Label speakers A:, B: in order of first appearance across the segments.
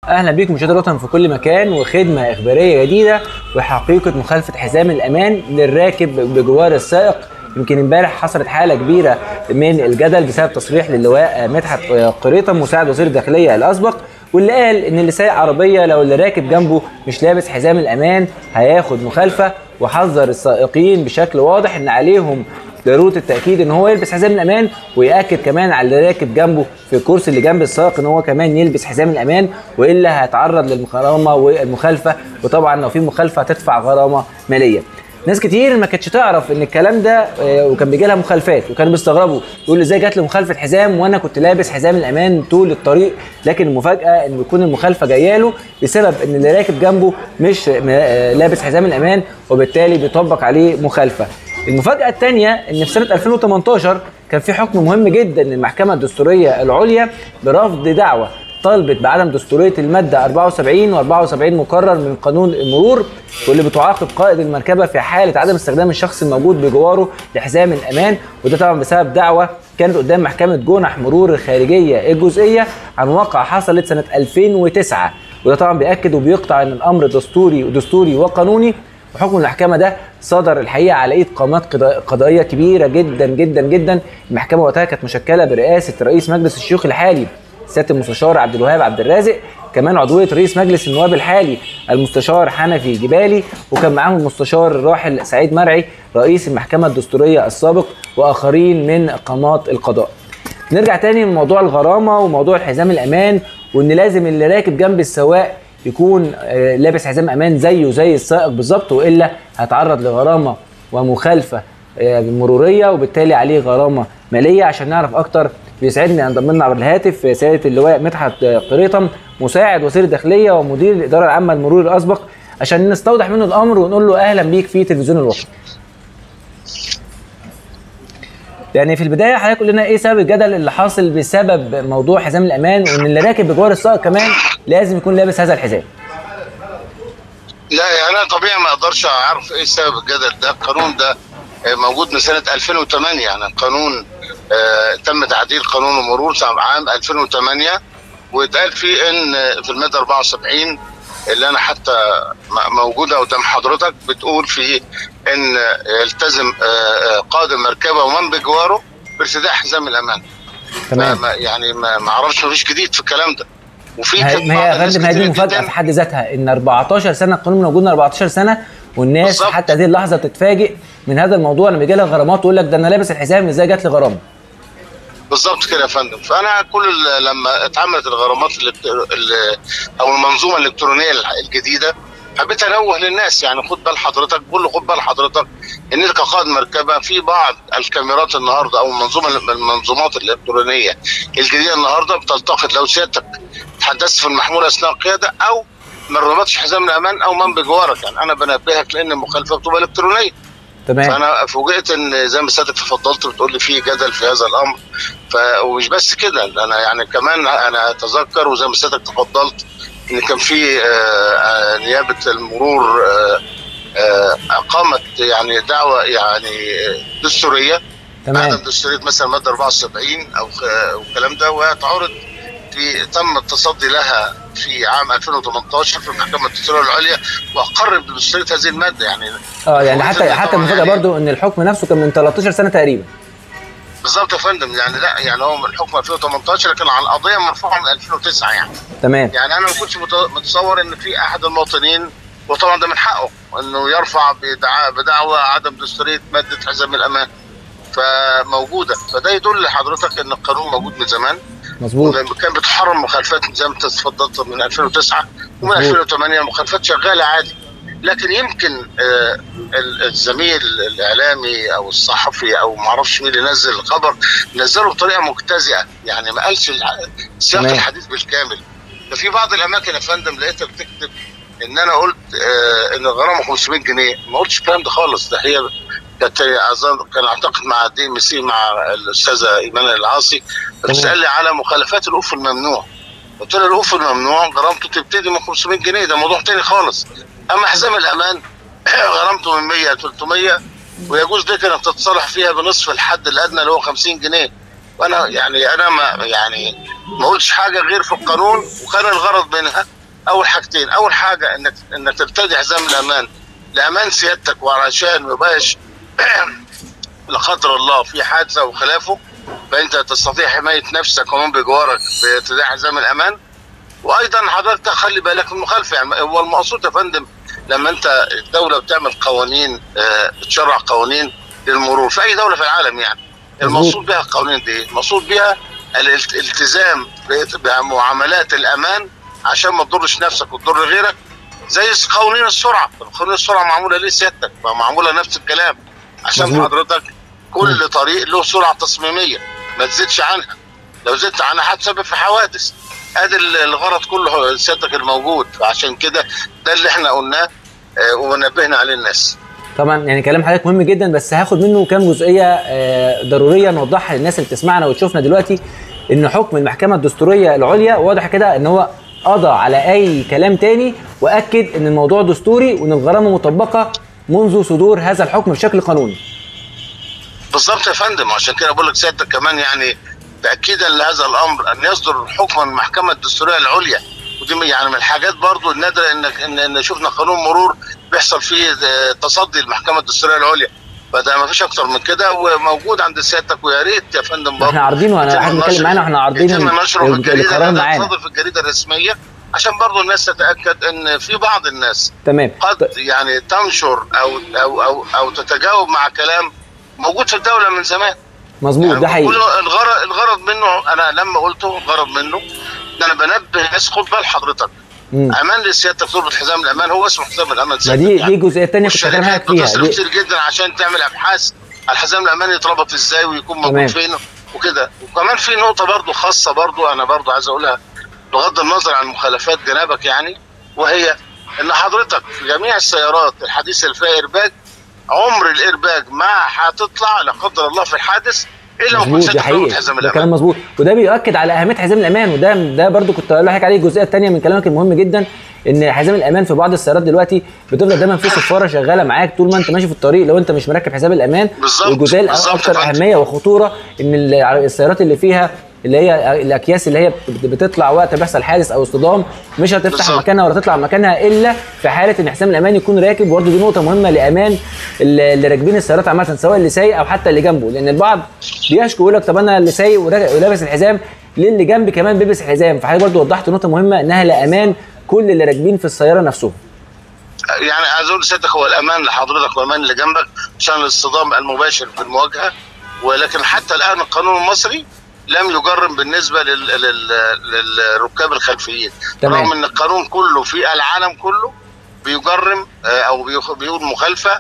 A: اهلا بيكم مشاهدي الوطن في كل مكان وخدمه اخباريه جديده وحقيقه مخالفه حزام الامان للراكب بجوار السائق يمكن امبارح حصلت حاله كبيره من الجدل بسبب تصريح للواء مدحت قريطه مساعد وزير الداخليه الاسبق واللي قال ان اللي سايق عربيه لو اللي راكب جنبه مش لابس حزام الامان هياخد مخالفه وحذر السائقين بشكل واضح ان عليهم ضروره التاكيد ان هو يلبس حزام الامان وياكد كمان على اللي راكب جنبه في الكرسي اللي جنب السائق ان هو كمان يلبس حزام الامان والا هيتعرض للغرامه والمخالفه وطبعا لو في مخالفه هتدفع غرامه ماليه ناس كتير ما كانتش تعرف ان الكلام ده آه، وكان بيجي لها مخالفات وكانوا بيستغربوا يقول ازاي جات لي مخالفه حزام وانا كنت لابس حزام الامان طول الطريق لكن المفاجاه ان بيكون المخالفه جايه له بسبب ان اللي راكب جنبه مش آه، لابس حزام الامان وبالتالي بيطبق عليه مخالفه المفاجاه الثانيه ان في سنه 2018 كان في حكم مهم جدا للمحكمه الدستوريه العليا برفض دعوه طالبت بعدم دستوريه الماده 74 و74 مقرر من قانون المرور واللي بتعاقب قائد المركبه في حاله عدم استخدام الشخص الموجود بجواره لحزام الامان وده طبعا بسبب دعوه كانت قدام محكمه جنح مرور الخارجيه الجزئيه عن واقعه حصلت سنه 2009 وده طبعا بياكد وبيقطع ان الامر دستوري ودستوري وقانوني وحكم المحكمه ده صدر الحقيقه على ايد قامات قضائيه كبيره جدا جدا جدا المحكمه وقتها كانت مشكله برئاسه رئيس مجلس الشيوخ الحالي سياده المستشار عبد الوهاب عبد الرازق كمان عضويه رئيس مجلس النواب الحالي المستشار حنفي جبالي وكان معاهم المستشار الراحل سعيد مرعي رئيس المحكمه الدستوريه السابق واخرين من قامات القضاء نرجع تاني لموضوع الغرامه وموضوع الحزام الامان وان لازم اللي راكب جنب السواق يكون آه، لابس حزام امان زيه زي السائق بالظبط والا هيتعرض لغرامه ومخالفه آه، مروريه وبالتالي عليه غرامه ماليه عشان نعرف اكتر بيسعدني ان انضم لنا عبر الهاتف سياده اللواء مدحت قريطم مساعد وزير الداخليه ومدير الاداره العامه للمرور الاسبق عشان نستوضح منه الامر ونقول له اهلا بيك في تلفزيون الوطن. يعني في البدايه حضرتك قول لنا ايه سبب الجدل اللي حاصل بسبب موضوع حزام الامان وان اللي راكب بجوار السائق كمان لازم يكون لابس هذا الحزام.
B: لا يعني انا طبيعي ما اقدرش اعرف ايه سبب الجدل ده القانون ده موجود من سنه 2008 يعني القانون آه تم تعديل قانون المرور عام 2008 واتقال فيه ان في الماده 74 اللي انا حتى موجوده قدام حضرتك بتقول فيه ان يلتزم آه، آه، قائد المركبه ومن بجواره بارتداء حزام الامان تمام يعني ما اعرفش مفيش جديد في الكلام ده
A: وفي ما هي يا فندم هذه مفاجاه في حد ذاتها ان 14 سنه القانون موجود من 14 سنه والناس بالزبط. حتى هذه اللحظه تتفاجئ من هذا الموضوع لما يجي لها غرامات تقول لك ده انا لابس الحزام ازاي جات لي غرامه
B: بالظبط كده يا فندم فانا كل لما اتعملت الغرامات اللي او المنظومه الالكترونيه الجديده حبيت انوه للناس يعني خد بال حضرتك بقول له خد بال حضرتك ان انت كقائد مركبه في بعض الكاميرات النهارده او المنظومه المنظومات الالكترونيه الجديده النهارده بتلتقط لو سيادتك تحدثت في المحمول اثناء القياده او ما ربطش حزام الامان او من بجوارك يعني انا بنبهك لان المخالفه بتبقى الكترونيه تمام فانا فوجئت ان زي ما سيادتك تفضلت بتقول لي في جدل في هذا الامر ف ومش بس كده انا يعني كمان انا اتذكر وزي ما سيادتك تفضلت ان كان في آه، آه، نيابه المرور آه، اقامت يعني دعوه يعني دستوريه تمام عدم دستوريه مثلا ماده 74 او الكلام ده وهتعرض في تم التصدي لها في عام 2018 في المحكمه الدستوريه العليا واقر بدستوريه هذه الماده يعني
A: اه يعني حتى حتى المفاجاه يعني برضو ان الحكم نفسه كان من 13 سنه تقريبا
B: بالظبط يا فندم يعني لا يعني هو من الحكم 2018 لكن على القضيه مرفوعه من 2009 يعني
A: تمام
B: يعني انا ما كنتش متصور ان في احد المواطنين وطبعا ده من حقه انه يرفع بدعوى عدم دستوريه ماده حزام الامان فموجوده فده يدل لحضرتك ان القانون موجود من زمان
A: مظبوط
B: كان بتحرم مخالفات زي ما انت اتفضلت من 2009 ومن 2008 المخالفات شغاله عادي لكن يمكن آه الزميل الاعلامي او الصحفي او ما اعرفش مين اللي نزل الخبر نزله بطريقه مجتزئه يعني ما قالش سياق الحديث بالكامل ده في بعض الاماكن يا فندم لقيتها بتكتب ان انا قلت آه ان الغرامه 500 جنيه ما قلتش الكلام ده خالص ده هي كانت كان اعتقد مع دي ام سي مع الاستاذه ايمان العاصي بتسال لي على مخالفات الأوف الممنوع قلت له الأوف الممنوع غرامته تبتدي من 500 جنيه ده موضوع تاني خالص اما حزام الامان غرامته من 100 ل 300 ويجوز لك انك تتصالح فيها بنصف الحد الادنى اللي هو 50 جنيه وانا يعني انا ما يعني ما قلتش حاجه غير في القانون وكان الغرض منها اول حاجتين اول حاجه انك انك ترتدي حزام الامان لامان سيادتك وعشان ما يبقاش لا قدر الله في حادثه وخلافه فانت تستطيع حمايه نفسك ومن بجوارك بارتداء حزام الامان وايضا حضرتك تخلي بالك من المخالفه يعني هو المقصود يا فندم لما انت الدوله بتعمل قوانين آه، بتشرع قوانين للمرور في اي دوله في العالم يعني المقصود بها القوانين دي المقصود بها الالت- الالتزام ب- بمعاملات الامان عشان ما تضرش نفسك وتضر غيرك زي قوانين السرعه قوانين السرعه معموله ليه سيادتك معموله نفس الكلام عشان
A: مظبوط.
B: حضرتك كل طريق له سرعه تصميميه ما تزيدش عنها لو زدت عنها هتسبب في حوادث ادي ال- الغرض كله سيادتك الموجود فعشان كده ده اللي احنا قلناه آه، ونبهنا عليه الناس
A: طبعا يعني كلام حضرتك مهم جدا بس هاخد منه كام جزئيه آه، ضروريه نوضحها للناس اللي بتسمعنا وتشوفنا دلوقتي ان حكم المحكمه الدستوريه العليا واضح كده ان هو قضى على اي كلام تاني واكد ان الموضوع دستوري وان الغرامه مطبقه منذ صدور هذا الحكم بشكل قانوني
B: بالظبط يا فندم عشان كده بقول لك سيادتك كمان يعني تاكيدا لهذا الامر ان يصدر حكم من المحكمه الدستوريه العليا ودي من- يعني من الحاجات برضو النادره انك ان, إن شفنا قانون مرور بيحصل فيه آه، تصدي المحكمه الدستوريه العليا فده ما فيش اكتر من كده وموجود عند سيادتك ويا ريت يا فندم برضو
A: احنا عارضينه انا
B: يتم
A: حد بيتكلم
B: نشره-
A: معانا واحنا عارضين
B: يتم نشره في
A: ال-
B: الجريده
A: القرار
B: لأنها
A: معانا
B: تصدر في الجريده الرسميه عشان برضو الناس تتاكد ان في بعض الناس
A: تمام
B: قد يعني تنشر او او او او تتجاوب مع كلام موجود في الدوله من زمان
A: مظبوط ده
B: كل
A: حقيقي
B: الغرض الغرض منه انا لما قلته الغرض منه ان انا بنبه الناس خد بال حضرتك
A: مم.
B: امان لسيادتك تربط حزام الامان هو اسمه حزام الامان
A: ما
B: سيادتك
A: دي
B: يعني.
A: دي الجزئيه الثانيه كنت هكلم
B: والشركات
A: حضرتك فيها
B: بتصرف
A: دي
B: كتير جدا عشان تعمل ابحاث على الحزام الامان يتربط ازاي ويكون
A: تمام.
B: موجود فين وكده وكمان في نقطه برضو خاصه برضو انا برضو عايز اقولها بغض النظر عن مخالفات جنابك يعني وهي ان حضرتك في جميع السيارات الحديثه اللي فيها ايرباج عمر الايرباج ما هتطلع لا قدر الله في الحادث الا
A: مظبوط
B: وكنت
A: ده
B: سيادتك
A: حقيقي
B: رابط حزام
A: ده
B: الامان
A: كلام مظبوط وده بيؤكد على اهميه حزام الامان وده ده برضو كنت اقول لحضرتك عليه الجزئيه الثانيه من كلامك المهم جدا ان حزام الامان في بعض السيارات دلوقتي بتفضل دايما في صفاره شغاله معاك طول ما انت ماشي في الطريق لو انت مش مركب حزام الامان
B: بالظبط،
A: والجزئيه
B: بالظبط
A: الاكثر
B: يا فندم.
A: اهميه وخطوره ان ال- السيارات اللي فيها اللي هي الاكياس اللي هي بت- بتطلع وقت بيحصل حادث او اصطدام مش هتفتح
B: بالظبط.
A: مكانها ولا تطلع مكانها الا في حاله ان حزام الامان يكون راكب وبرضه دي نقطه مهمه لامان اللي اللي راكبين السيارات عامه سواء اللي سايق او حتى اللي جنبه لان البعض بيشكو يقول لك طب انا اللي سايق ورا- ولابس الحزام ليه اللي جنبي كمان بيلبس الحزام فحضرتك برضه وضحت نقطه مهمه انها لامان كل اللي راكبين في السياره نفسهم
B: يعني عايز اقول لسيادتك هو الامان لحضرتك وامان اللي جنبك عشان الاصطدام المباشر في المواجهه ولكن حتى الان القانون المصري لم يجرم بالنسبه لل... لل... للركاب الخلفيين
A: تمام.
B: رغم ان القانون كله في العالم كله بيجرم آه، او بيخ- بيقول مخالفه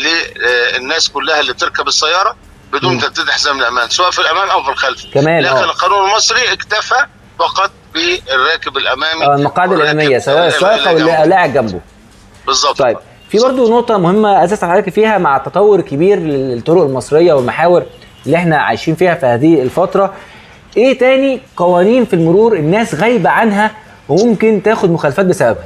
B: للناس كلها اللي بتركب السياره بدون
A: مم.
B: ترتيب حزام الامان سواء في الامام او في الخلف
A: كمان،
B: لكن
A: آه.
B: القانون المصري اكتفى فقط بالراكب الامامي
A: آه، المقاعد
B: والراكب
A: الاماميه سواء
B: اللي-
A: السائق او
B: اللي
A: اللي
B: جنبه.
A: لاعب جنبه
B: بالظبط
A: طيب في برضو نقطة مهمة عايز اسال حضرتك فيها مع التطور الكبير للطرق المصرية والمحاور اللي احنا عايشين فيها في هذه الفترة ايه تاني قوانين في المرور الناس غايبة عنها وممكن تاخد مخالفات بسببها؟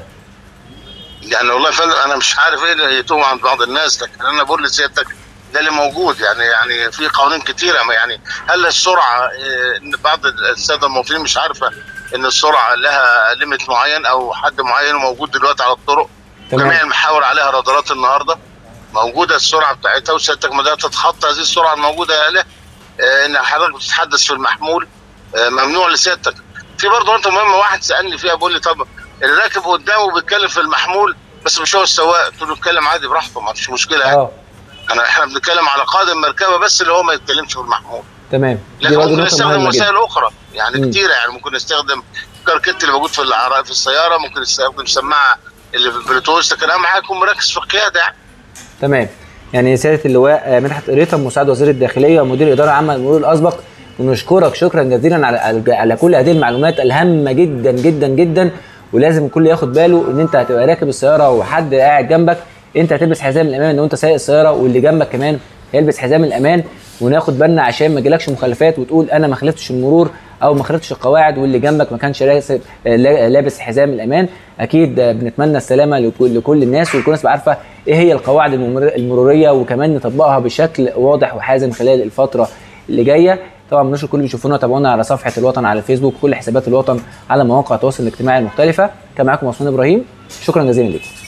B: يعني والله يا فندم انا مش عارف ايه اللي يتوه عند بعض الناس لكن انا بقول لسيادتك ده اللي موجود يعني يعني في قوانين كتيره ما يعني هل السرعه إيه، ان بعض الساده المواطنين مش عارفه ان السرعه لها ليميت معين او حد معين موجود دلوقتي على الطرق
A: تمام.
B: جميع المحاور عليها رادارات النهارده موجوده السرعه بتاعتها وسيادتك ما تتخطى هذه السرعه الموجوده له آه، ان حضرتك بتتحدث في المحمول آه، ممنوع لسيادتك في برضه نقطه مهمه واحد سالني فيها بيقول لي طب اللي راكب قدامه بيتكلم في المحمول بس مش هو السواق قلت له اتكلم عادي براحته ما فيش مشكله يعني
A: اه
B: انا احنا بنتكلم على قادم مركبه بس اللي هو ما يتكلمش في المحمول
A: تمام دي
B: لكن
A: برضو
B: ممكن
A: نقطة
B: نستخدم
A: مهمة جدا
B: وسائل اخرى يعني
A: مم.
B: كتيره يعني ممكن نستخدم كاركت اللي موجود في العراء في السياره ممكن نستخدم سماعه اللي في البلوتوث لكن اهم حاجه يكون مركز في القياده يعني
A: تمام يعني سياده اللواء آه، مدحت قريطه مساعد وزير الداخليه ومدير الاداره العامه للمرور الاسبق ونشكرك شكرا جزيلا على على- على كل هذه المعلومات الهامه جدا جدا جدا ولازم الكل ياخد باله ان انت هتبقى راكب السياره وحد قاعد جنبك انت هتلبس حزام الامان لو انت سايق السياره واللي جنبك كمان هيلبس حزام الامان وناخد بالنا عشان ما يجيلكش مخالفات وتقول انا ما خالفتش المرور او ما خالفتش القواعد واللي جنبك ما كانش راس- لا- لابس حزام الامان اكيد آه، بنتمنى السلامه لكل لكل الناس وكل الناس تبقى عارفه ايه هي القواعد الممر- المروريه وكمان نطبقها بشكل واضح وحازم خلال الفتره اللي جايه طبعا بنشكر كل اللي بيشوفونا وتابعونا على صفحه الوطن على الفيسبوك كل حسابات الوطن على مواقع التواصل الاجتماعي المختلفه كان معاكم عثمان ابراهيم شكرا جزيلا لكم